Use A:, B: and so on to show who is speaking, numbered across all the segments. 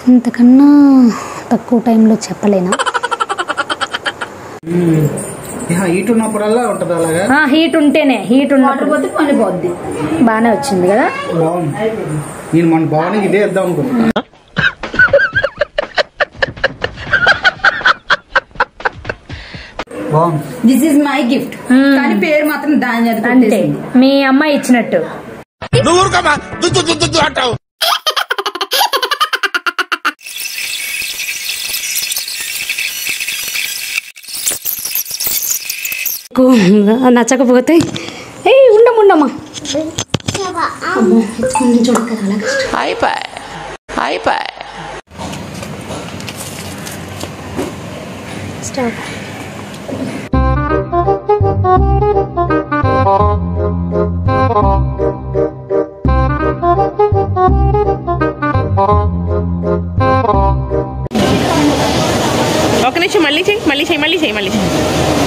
A: ఇంతకన్నా తక్కువ టైంలో చెప్పలేనా
B: హీట్ ఉన్నప్పుడల్లా ఉంటుంది అలాగా
A: ఆ, హీట్ ఉంటేనే హీట్
C: వాటర్
A: ఉన్నప్పుడు
C: పోతే పని పోద్ది
A: బాగానే వచ్చింది కదా
B: బాగుంది నేను మన భవానికి ఇదే ఇద్దాం అనుకున్నా బాగుంది
C: this is my gift
A: Hmm.
C: కానీ పేరు మాత్రం దాని అది
A: అంతే
C: కొట్టేసింది.
A: మీ అమ్మాయి ఇచ్చినట్టు
D: నువ్వు ఊరుకోమా దుద్దు దుద్దు దుద్దు అంటావు
A: నచ్చకపోతే ఏ ఉండమ్మ ఉండమ్మా అమ్మో, ఎత్తుకొని నిల్చోడు కదా, అలా కష్టం.
D: అయిపోయి అయిపోయి
A: స్టాప్
E: ఒక నిమిషం మళ్ళీ చెయ్యి మళ్ళీ చెయ్యి మళ్ళీ చెయ్యి మళ్ళీ చెయ్యి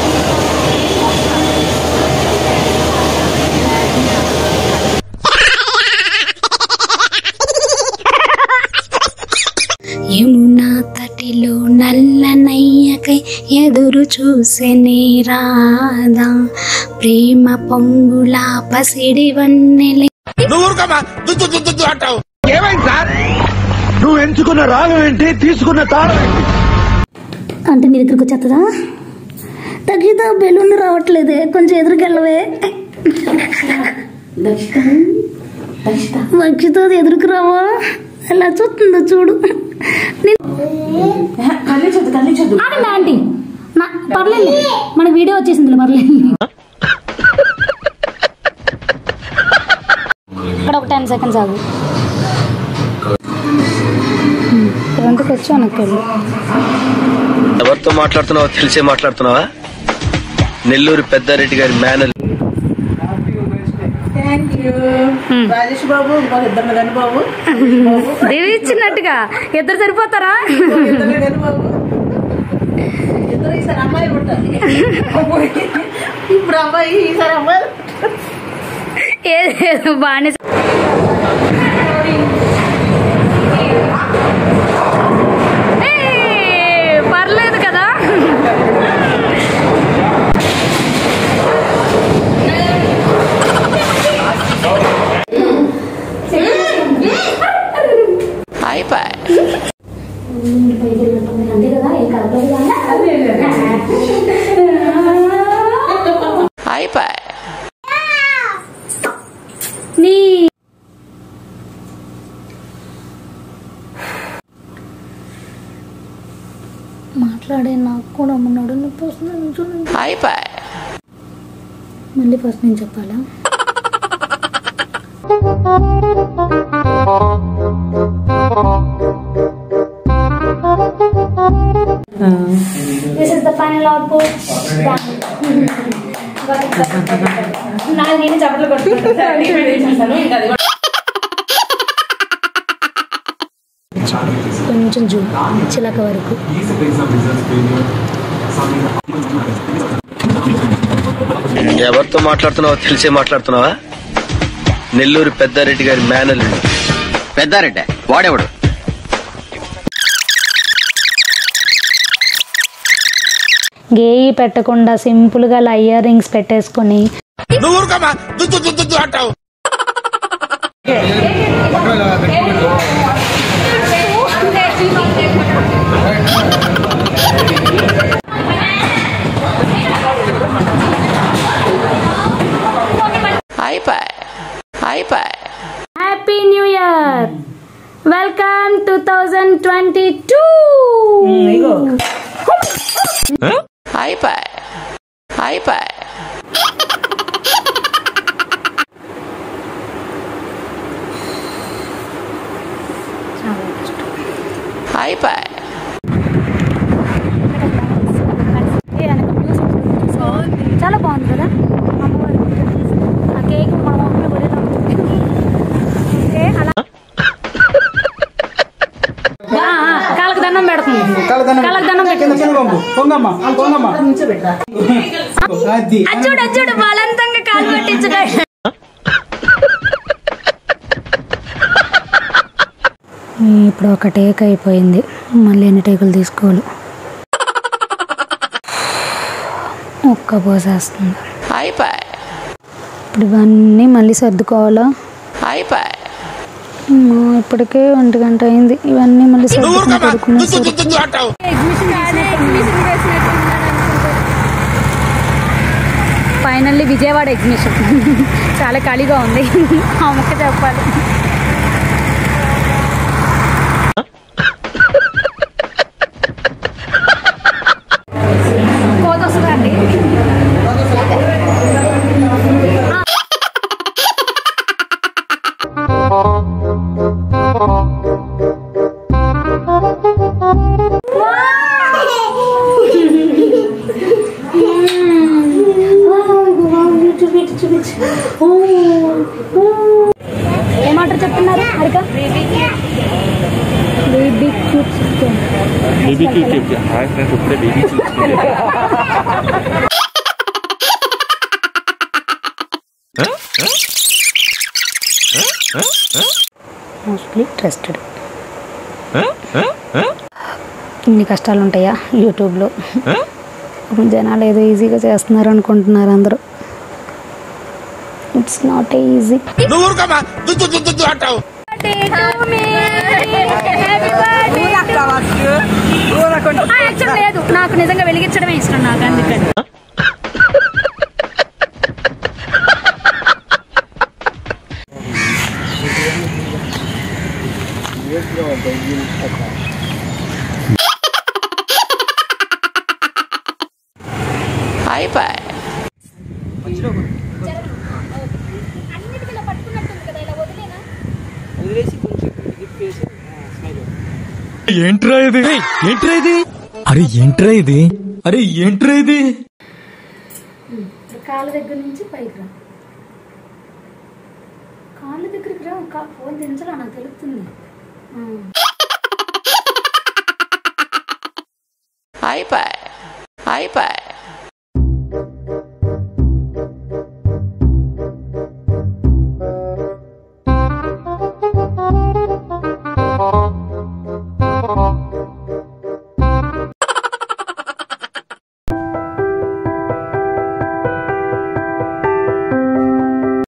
A: యమునా తటిలో నల్లనయ్యకై ఎదురు చూసెనే రాధా ప్రేమ పొంగుల పసిడి వన్నెలే
D: నువ్వు ఊరుకోమా దుద్దు దుద్దు దుద్దు అంటావు
F: ఏమైంది సార్ నువ్వు ఎంచుకున్న రాగం ఏంటి తీసుకున్న తాళం ఏంటి
A: అంటే నీ దగ్గరకు వచ్చేస్తుందా తగ్గిదా బెలూన్ రావట్లేదే కొంచెం ఎదురుకెళ్ళవే మక్షితో ఎదురుకు రావా ఎలా చూస్తుందో చూడు
C: కళ్ళించొద్దు కళ్ళించొద్దు
A: ఆగండి ఆంటీ నా పర్లేదు మన వీడియో వచ్చేసింది పర్లేదు ఇక్కడ ఒక టెన్ సెకండ్స్ ఆగు ఇదంతకు వచ్చి వెనక్కి వెళ్ళు
G: ఎవరితో మాట్లాడుతున్నావో తెలిసే మాట్లాడుతున్నావా నెల్లూరు పెద్దారెడ్డి గారి మేనల్
C: థ్యాంక్ యూ రాజేష్ బాబు ఇంకొక ఇద్దరు కానీ బాబు
A: దేవి ఇచ్చినట్టుగా ఇద్దరు సరిపోతారా
C: ఇద్దరు కానీ బాబు ఇద్దరు ఈసారి అమ్మాయి పుట్టాలి ఇప్పుడు అమ్మాయి ఈసారి అమ్మాయి
A: ఏదో బాగానే ఏయ్, పర్లేదు కదా
D: అయిపోయి అయిపోయి
A: నీ మాట్లాడే నాకు కూడా ఉన్నాడు నొప్పి వస్తుంది చూడండి
D: అయిపోయి
A: మళ్ళీ ఫస్ట్ నేను చెప్పాలా this is the final output నాకు నేను చప్పట్లు కొట్టుకుంటాను కొంచెం జూ చిలక వరకు
G: ఎవరితో మాట్లాడుతున్నావో తెలిసే మాట్లాడుతున్నావా నెల్లూరు పెద్దారెడ్డి గారి మేనల్
F: పెద్దారెడ్డి వాడేవాడు
A: గేయి పెట్టకుండా సింపుల్ గా ఇయర్ రింగ్స్ పెట్టేసుకొని
D: నువ్వు ఊరుకోమా దుద్దు దుద్దు దుద్దు అంటావు అయిపోయి అయిపోయి
A: happy new year welcome two thousand twenty two
D: అయిపోయి అయిపోయి అయిపోయి
A: చాలా బాగుంది కదా అమ్మవారి ఆ కేక్ మన మమ్మీ కొనేలా ఉంది. ఓకే, అలా ఆ, ఆ, కాళ్ళకి దండం పెడుతుంది కాళ్ళకి దండం పెట్టి
B: పొంగమ్మా పొంగమ్మా అది
A: అచ్చుడు అచ్చుడు బలవంతంగా కాలు పెట్టించడం ఇప్పుడు ఒక టేక్ అయిపోయింది మళ్ళీ ఎన్ని టేకులు తీసుకోవాలి ఒక్క పోసేస్తుంది
D: అయిపోయి
A: ఇప్పుడు ఇవన్నీ మళ్ళీ సర్దుకోవాలా
D: అయిపోయి
A: అమ్మా, ఇప్పటికే ఒంటి గంట అయింది ఇవన్నీ మళ్ళీ
D: నువ్వు
A: సర్దుకుని
D: ఊరుకోమా
A: పడుకునే
D: దుద్దు దుద్దు దుద్దు అంటావు
A: ఫైనల్లీ విజయవాడ ఎగ్జిబిషన్ చాలా ఖాళీగా ఉంది ఆ ముక్క చెప్పాలి కోత వస్తుందండి ఏమంటారు చెప్తున్నారు అరక బేబీ క్యూట్ చికెన్
H: బేబీకి హాయ్ ఫ్రెండ్స్ ఇప్పుడే బేబీ
A: మోస్ట్లీ ట్రస్టెడ్ ఇన్ని కష్టాలు ఉంటాయా యూట్యూబ్లో జనాలు ఏదో ఈజీగా చేస్తున్నారు అనుకుంటున్నారు అందరూ ఇట్స్ నాట్ ఈజీ
D: నువ్వు ఊరుకోమా దుద్దు దుద్దు దుద్దు అంటావు
A: లేదు నాకు నిజంగా వెలిగించడమే ఇష్టం నాకు అందుకని
D: అయిపోయి
F: ఏంట్రా ఇది ఏంట్రా ఇది అరే ఏంట్రా ఇది అరే ఏంట్రా ఇది
A: కాళ్ళ దగ్గర నుంచి పైకి రా కాళ్ళ దగ్గరికి రా కా- ఫోన్ దించరా నాకు తెలుస్తుంది
D: అయిపోయి అయిపోయి